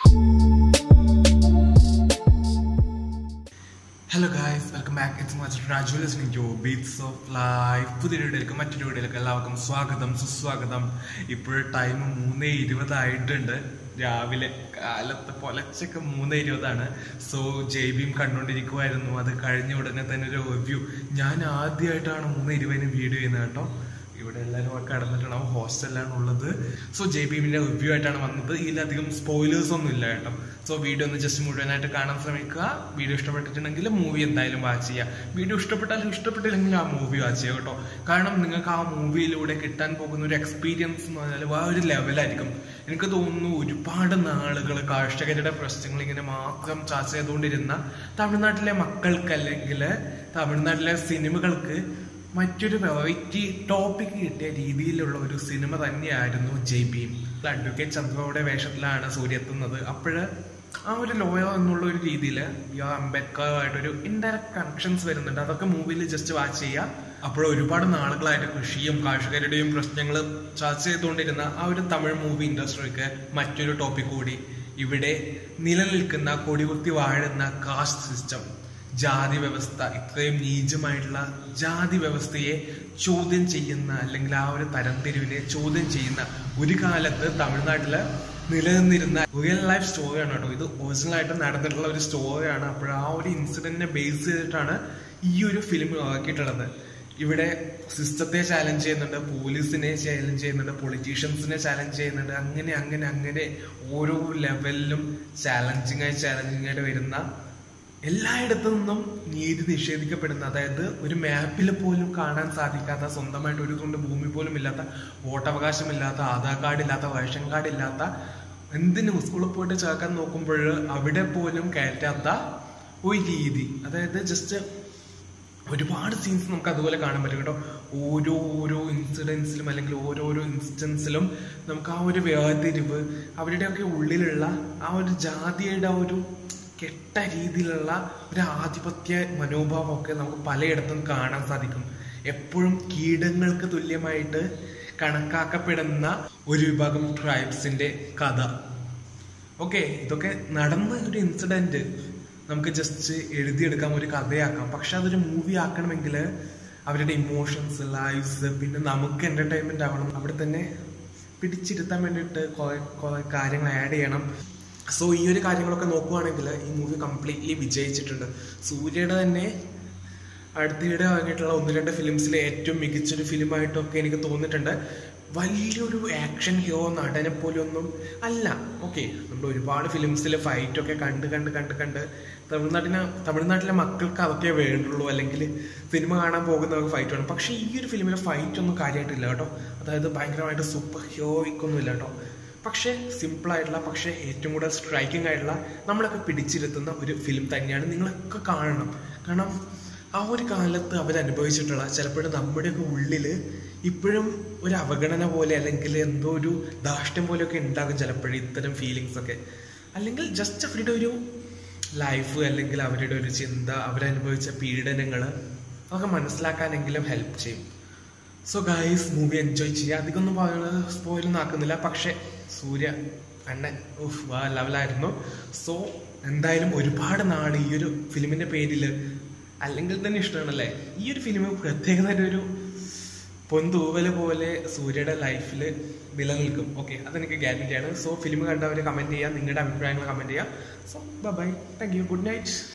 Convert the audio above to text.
hello guys welcome back it's മച്ച് Raju listening to beats of life പുതിയൊരു വീഡിയോയിലേക്ക് മറ്റൊരു വീഡിയോയിലേക്ക് എല്ലാവർക്കും സ്വാഗതം സുസ്വാഗതം ഇപ്പോൾ ടൈം മൂന്ന് ഇരുപതായിട്ടുണ്ട് രാവിലെ കാലത്ത് പൊലച്ചൊക്കെ മൂന്ന് ഇരുപതാണ് സോ ജെയ്ബിയും കണ്ടുകൊണ്ടിരിക്കുമായിരുന്നു അത് കഴിഞ്ഞ ഉടനെ തന്നെ ഒരു റിവ്യൂ ഞാൻ ആദ്യമായിട്ടാണ് മൂന്ന് ഇരുപതിന് വീഡിയോ ചെയ്യുന്നത് കേട്ടോ ഇവിടെ എല്ലാവരും ഒക്കെ കടന്നിട്ടുണ്ടാവും ഹോസ്റ്റലിലാണ് ഉള്ളത് സോ ജെ ബി ബിന്റെ റിവ്യൂ ആയിട്ടാണ് വന്നത് ഇതിലധികം സ്പോയിലേഴ്സ് ഒന്നും ഇല്ല കേട്ടോ സോ വീഡിയോ ഒന്ന് ജസ്റ്റ് മുഴുവനായിട്ട് കാണാൻ ശ്രമിക്കുക വീഡിയോ ഇഷ്ടപ്പെട്ടിട്ടുണ്ടെങ്കിൽ മൂവി എന്തായാലും വാച്ച് ചെയ്യുക വീഡിയോ ഇഷ്ടപ്പെട്ടാലും ഇഷ്ടപ്പെട്ടില്ലെങ്കിൽ ആ മൂവി വാച്ച് ചെയ്യുക കേട്ടോ കാരണം നിങ്ങൾക്ക് ആ മൂവിയിലൂടെ കിട്ടാൻ പോകുന്ന ഒരു എക്സ്പീരിയൻസ് എന്ന് പറഞ്ഞാൽ ആ ഒരു ലെവലായിരിക്കും എനിക്ക് തോന്നുന്നു ഒരുപാട് നാളുകൾ കർഷകരുടെ പ്രശ്നങ്ങൾ ഇങ്ങനെ മാത്രം ചർച്ച ചെയ്തുകൊണ്ടിരുന്ന തമിഴ്നാട്ടിലെ മക്കൾക്ക് അല്ലെങ്കിൽ തമിഴ്നാട്ടിലെ സിനിമകൾക്ക് മറ്റൊരു വെറൈറ്റി ടോപ്പിക് കിട്ടിയ രീതിയിലുള്ള ഒരു സിനിമ തന്നെയായിരുന്നു ജെ ബി അഡ്വക്കേറ്റ് ചന്ദ്രയുടെ വേഷത്തിലാണ് സൂര്യ എത്തുന്നത് അപ്പോഴ് ആ ഒരു ലോയർ എന്നുള്ള ഒരു രീതിയിൽ ബി ആർ അംബേദ്കറുമായിട്ടൊരു ഇൻഡയറക്റ്റ് കണക്ഷൻസ് വരുന്നുണ്ട് അതൊക്കെ മൂവിയിൽ ജസ്റ്റ് വാച്ച് ചെയ്യുക അപ്പോൾ ഒരുപാട് നാളുകളായിട്ട് കൃഷിയും കർഷകരുടെയും പ്രശ്നങ്ങൾ ചർച്ച ചെയ്തുകൊണ്ടിരുന്ന ആ ഒരു തമിഴ് മൂവി ഇൻഡസ്ട്രിക്ക് മറ്റൊരു ടോപ്പിക് കൂടി ഇവിടെ നിലനിൽക്കുന്ന കൊടികുത്തി വാഴുന്ന കാസ്റ്റ് സിസ്റ്റം ജാതി വ്യവസ്ഥ ഇത്രയും നീചമായിട്ടുള്ള ജാതി വ്യവസ്ഥയെ ചോദ്യം ചെയ്യുന്ന അല്ലെങ്കിൽ ആ ഒരു തരംതിരിവിനെ ചോദ്യം ചെയ്യുന്ന ഒരു കാലത്ത് തമിഴ്നാട്ടില് നിലനിന്നിരുന്ന റിയൽ ലൈഫ് സ്റ്റോറിയാണ് കേട്ടോ ഇത് ഒറിജിനൽ ആയിട്ട് നടന്നിട്ടുള്ള ഒരു സ്റ്റോറിയാണ് അപ്പോൾ ആ ഒരു ഇൻസിഡന്റിനെ ബേസ് ചെയ്തിട്ടാണ് ഈ ഒരു ഫിലിം ഇറക്കിയിട്ടുള്ളത് ഇവിടെ സിസ്റ്റത്തെ ചാലഞ്ച് ചെയ്യുന്നുണ്ട് പോലീസിനെ ചാലഞ്ച് ചെയ്യുന്നുണ്ട് പൊളിറ്റീഷ്യൻസിനെ ചാലഞ്ച് ചെയ്യുന്നുണ്ട് അങ്ങനെ അങ്ങനെ അങ്ങനെ ഓരോ ലെവലിലും ചാലഞ്ചിങ് ആയി ചാലഞ്ചിങ് ആയിട്ട് വരുന്ന എല്ലായിടത്തു നിന്നും നീതി നിഷേധിക്കപ്പെടുന്ന അതായത് ഒരു മാപ്പിൽ പോലും കാണാൻ സാധിക്കാത്ത സ്വന്തമായിട്ട് ഒരു തുണ്ട് ഭൂമി പോലും ഇല്ലാത്ത വോട്ടവകാശമില്ലാത്ത ആധാർ കാർഡ് ഇല്ലാത്ത റേഷൻ കാർഡ് ഇല്ലാത്ത എന്തിനും സ്കൂളിൽ പോയിട്ട് ചേർക്കാൻ നോക്കുമ്പോൾ അവിടെ പോലും കയറ്റാത്ത ഒരു രീതി അതായത് ജസ്റ്റ് ഒരുപാട് സീൻസ് നമുക്ക് അതുപോലെ കാണാൻ പറ്റും കേട്ടോ ഓരോ ഓരോ ഇൻസിഡൻസിലും അല്ലെങ്കിൽ ഓരോരോ ഇൻസ്റ്റൻസിലും നമുക്ക് ആ ഒരു വേർതിരിവ് അവരുടെയൊക്കെ ഉള്ളിലുള്ള ആ ഒരു ജാതിയുടെ ആ ഒരു കെട്ട രീതിയിലുള്ള ഒരു ആധിപത്യ മനോഭാവമൊക്കെ നമുക്ക് പലയിടത്തും കാണാൻ സാധിക്കും എപ്പോഴും കീടങ്ങൾക്ക് തുല്യമായിട്ട് കണക്കാക്കപ്പെടുന്ന ഒരു വിഭാഗം ട്രൈബ്സിന്റെ കഥ ഓക്കെ ഇതൊക്കെ നടന്ന ഒരു ഇൻസിഡന്റ് നമുക്ക് ജസ്റ്റ് എഴുതിയെടുക്കാം ഒരു കഥയാക്കാം പക്ഷെ അതൊരു മൂവി ആക്കണമെങ്കിൽ അവരുടെ ഇമോഷൻസ് ലൈഫ്സ് പിന്നെ നമുക്ക് എന്റർടൈൻമെന്റ് ആവണം അവിടെ തന്നെ പിടിച്ചിരുത്താൻ വേണ്ടിയിട്ട് കുറെ കുറെ കാര്യങ്ങൾ ആഡ് ചെയ്യണം സോ ഈ ഒരു കാര്യങ്ങളൊക്കെ നോക്കുവാണെങ്കിൽ ഈ മൂവി കംപ്ലീറ്റ്ലി വിജയിച്ചിട്ടുണ്ട് സൂര്യയുടെ തന്നെ അടുത്തിടെ ഇറങ്ങിയിട്ടുള്ള ഒന്ന് രണ്ട് ഫിലിംസിലെ ഏറ്റവും മികച്ചൊരു ഫിലിമായിട്ടൊക്കെ എനിക്ക് തോന്നിയിട്ടുണ്ട് വലിയൊരു ആക്ഷൻ ഹീറോ നടനെ പോലൊന്നും അല്ല ഓക്കെ നമ്മൾ ഒരുപാട് ഫിലിംസിൽ ഫൈറ്റൊക്കെ കണ്ട് കണ്ട് കണ്ട് കണ്ട് തമിഴ്നാട്ടിന് തമിഴ്നാട്ടിലെ മക്കൾക്ക് അതൊക്കെ വേണ്ടുള്ളൂ അല്ലെങ്കിൽ സിനിമ കാണാൻ പോകുന്നവർക്ക് ഫൈറ്റ് വേണം പക്ഷേ ഈ ഒരു ഫിലിമിലെ ഫൈറ്റ് ഒന്നും കാര്യമായിട്ടില്ല കേട്ടോ അതായത് ഭയങ്കരമായിട്ട് സൂപ്പർ ഹീറോയിക് ഒന്നും ഇല്ല കേട്ടോ പക്ഷേ സിമ്പിൾ ആയിട്ടുള്ള പക്ഷേ ഏറ്റവും കൂടുതൽ സ്ട്രൈക്കിംഗ് ആയിട്ടുള്ള നമ്മളൊക്കെ പിടിച്ചിരുത്തുന്ന ഒരു ഫിലിം തന്നെയാണ് നിങ്ങളൊക്കെ കാണണം കാരണം ആ ഒരു കാലത്ത് അവരനുഭവിച്ചിട്ടുള്ള ചിലപ്പോഴും നമ്മുടെയൊക്കെ ഉള്ളിൽ ഇപ്പോഴും ഒരു അവഗണന പോലെ അല്ലെങ്കിൽ എന്തോ ഒരു ധാഷ്ട്യം പോലെയൊക്കെ ഉണ്ടാകും ചിലപ്പോഴും ഇത്തരം ഫീലിങ്സ് ഒക്കെ അല്ലെങ്കിൽ ജസ്റ്റ് അവരുടെ ഒരു ലൈഫ് അല്ലെങ്കിൽ അവരുടെ ഒരു ചിന്ത അവരനുഭവിച്ച പീഡനങ്ങൾ അതൊക്കെ മനസ്സിലാക്കാനെങ്കിലും ഹെൽപ്പ് ചെയ്യും സോ ഗൈസ് മൂവി എൻജോയ് ചെയ്യുക അധികമൊന്നും പറയുന്നത് സ്പോയിലൊന്നും ആക്കുന്നില്ല പക്ഷേ സൂര്യ അണ്ണൻ ഉഫ് വാ ലെവലായിരുന്നു സോ എന്തായാലും ഒരുപാട് നാൾ ഈ ഒരു ഫിലിമിന്റെ പേരിൽ അല്ലെങ്കിൽ തന്നെ ഇഷ്ടമാണല്ലേ ഈ ഒരു ഫിലിം പ്രത്യേകമായിട്ട് ഒരു പൊന്തൂവല് പോലെ സൂര്യയുടെ ലൈഫിൽ നിലനിൽക്കും ഓക്കെ അതെനിക്ക് ഗ്യാരണ്ടിയാണ് സോ ഫിലിം കണ്ടവർ കമന്റ് ചെയ്യുക നിങ്ങളുടെ അഭിപ്രായങ്ങൾ കമന്റ് ചെയ്യുക so bye thank you good night